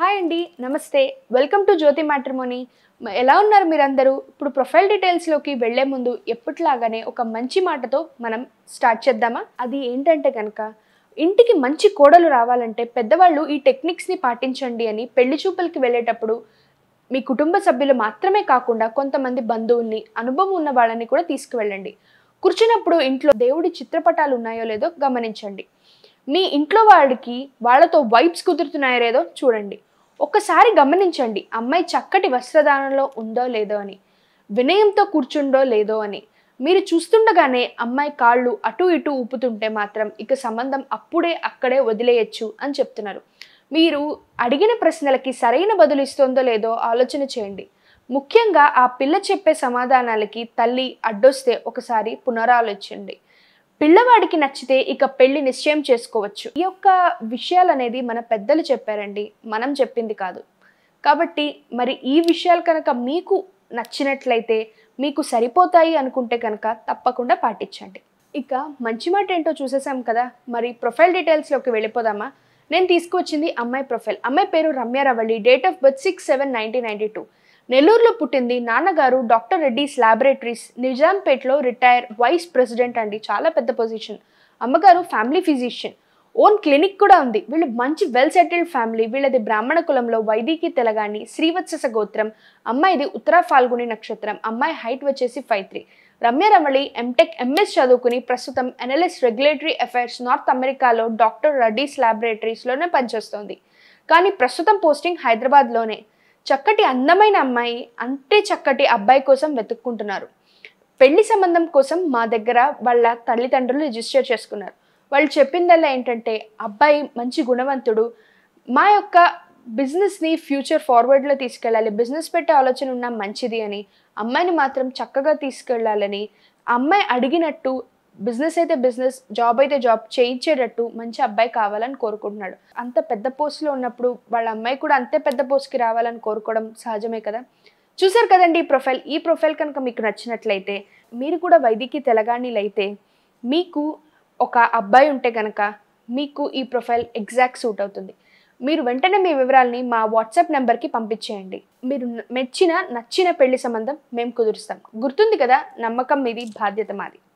hi అండి నమస్తే welcome to Jyothi matrimony మ- ఎలా ఉన్నారు మీరందరూ ఇప్పుడు ప్రొఫైల్ డీటెయిల్స్లోకి వెళ్లే ముందు ఎప్పటిలాగానే ఒక మంచి మాటతో మనం స్టార్ట్ చేద్దామా అది ఏంటంటే కనుక ఇంటికి మంచి కోడలు రావాలంటే పెద్దవాళ్ళు ఈ టెక్నిక్స్ని పాటించండి అని పెళ్లి చూపులకి వెళ్ళేటప్పుడు మీ కుటుంబ సభ్యులు మాత్రమే కాకుండా కొంతమంది బంధువుల్ని అనుభవం ఉన్న వాళ్ళని కూడా తీసుకువెళ్ళండి కూర్చున్నప్పుడు ఇంట్లో దేవుడి చిత్రపటాలు ఉన్నాయో లేదో గమనించండి మీ ఇంట్లో వాడికి వాళ్ళతో వైబ్స్ కుదురుతున్నాయో లేదో చూడండి ఒక్కసారి గమనించండి అమ్మాయి చక్కటి వస్త్రధారణలో ఉందో లేదో అని వినయంతో కూర్చుండో లేదో అని మీరు చూస్తుండగానే అమ్మాయి కాళ్ళు అటు ఇటు ఊపుతుంటే మాత్రం ఇక సంబంధం అప్పుడే అక్కడే వదిలేయచ్చు అని చెప్తున్నారు మీరు అడిగిన ప్రశ్నలకి సరైన బదులు ఇస్తుందో లేదో ఆలోచన చేయండి ముఖ్యంగా ఆ పిల్ల చెప్పే సమాధానాలకి తల్లి అడ్డొస్తే ఒకసారి పునరాలోచించండి పిల్లవాడికి నచ్చితే ఇక పెళ్లి నిశ్చయం చేసుకోవచ్చు ఈ యొక్క విషయాలు అనేది మన పెద్దలు చెప్పారండి మనం చెప్పింది కాదు కాబట్టి మరి ఈ విషయాలు కనుక మీకు నచ్చినట్లయితే మీకు సరిపోతాయి అనుకుంటే కనుక తప్పకుండా పాటించండి ఇక మంచి మాట ఏంటో చూసేసాం కదా మరి ప్రొఫైల్ డీటెయిల్స్లోకి వెళ్ళిపోదామా నేను తీసుకొచ్చింది అమ్మాయి ప్రొఫైల్ అమ్మాయి పేరు Ramya Ravali date of birth six seven nineteen ninety two నెల్లూరులో పుట్టింది నాన్నగారు డాక్టర్ రెడ్డిస్ ల్యాబొరేటరీస్ నిజాంపేట్లో రిటైర్ వైస్ ప్రెసిడెంట్ అండి చాలా పెద్ద పొజిషన్ అమ్మగారు ఫ్యామిలీ ఫిజిషియన్ ఓన్ క్లినిక్ కూడా ఉంది వీళ్ళు మంచి వెల్ సెటిల్డ్ ఫ్యామిలీ వీళ్ళది బ్రాహ్మణ కులంలో వైదికి తెలగాని శ్రీవత్సస గోత్రం అమ్మాయిది ఉత్తరా ఫాల్గుని నక్షత్రం అమ్మాయి హైట్ వచ్చేసి ఫైవ్ త్రీ రమ్య రమళి ఎంటెక్ ఎంఎస్ చదువుకుని ప్రస్తుతం ఎన్ఎల్ఎస్ రెగ్యులేటరీ అఫైర్స్ నార్త్ అమెరికాలో డాక్టర్ రెడ్డీస్ ల్యాబొరేటరీస్లోనే పనిచేస్తోంది కానీ ప్రస్తుతం పోస్టింగ్ హైదరాబాద్లోనే చక్కటి అందమైన అమ్మాయి అంతే చక్కటి అబ్బాయి కోసం వెతుక్కుంటున్నారు పెళ్లి సంబంధం కోసం మా దగ్గర వాళ్ళ తల్లిదండ్రులు రిజిస్టర్ చేసుకున్నారు వాళ్ళు చెప్పిందల్లా ఏంటంటే అబ్బాయి మంచి గుణవంతుడు మా యొక్క బిజినెస్ని ఫ్యూచర్ ఫార్వర్డ్లో తీసుకెళ్ళాలి బిజినెస్ పెట్టే ఆలోచన ఉన్న మంచిది అని అమ్మాయిని మాత్రం చక్కగా తీసుకెళ్ళాలని అమ్మాయి అడిగినట్టు బిజినెస్ అయితే బిజినెస్ జాబ్ అయితే జాబ్ చేయించేటట్టు మంచి అబ్బాయి కావాలని కోరుకుంటున్నాడు అంత పెద్ద పోస్ట్లో ఉన్నప్పుడు వాళ్ళ అమ్మాయి కూడా అంతే పెద్ద పోస్ట్కి రావాలని కోరుకోవడం సహజమే కదా చూసారు కదండి ఈ ప్రొఫైల్ ఈ ప్రొఫైల్ కనుక మీకు నచ్చినట్లయితే మీరు కూడా వైదికి తెలగాణీలు అయితే మీకు ఒక అబ్బాయి ఉంటే కనుక మీకు ఈ ప్రొఫైల్ ఎగ్జాక్ట్ సూట్ అవుతుంది మీరు వెంటనే మీ వివరాల్ని మా వాట్సాప్ నెంబర్కి పంపించేయండి మీరు మెచ్చిన నచ్చిన పెళ్లి సంబంధం మేము కుదురుస్తాం గుర్తుంది కదా నమ్మకం మీది బాధ్యత మాది